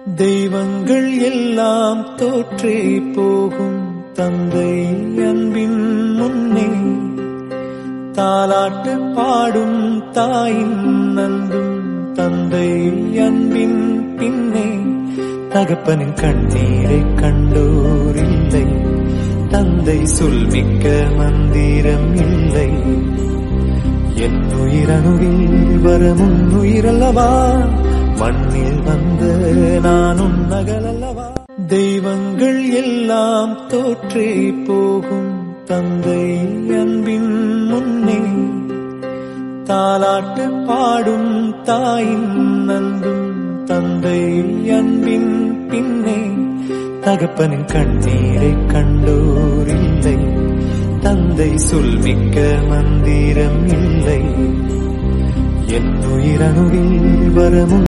தெய்வங்கள் எல்லாம் தோற்றே போகும் தந்தை அன்பின் முன்னே தாலாட்டு பாடும் தாயின் அன்பும் தந்தை அன்பின் பின்னே தகப்பனின் கண்ணீரை கண்டோர் இல்லை தந்தை சொல்மிக்க மந்திரம் இல்லை என் உயிரணுவில் வரமுன் உயிரல்லவா மண்ணில் வந்த நானும் நகலல்லவா தெய்வங்கள் எல்லாம் தோற்றே போகும் தந்தை அன்பின் முன்னே தாலாட்டு பாடும் தாயின் அன்பும் தந்தை அன்பின் பின்னே தகப்பனின் கண்ணீரை கண்டோர் இல்லை தந்தை சொல்மிக்க மந்திரம் இல்லை என் உயிரணுவில் வரமும்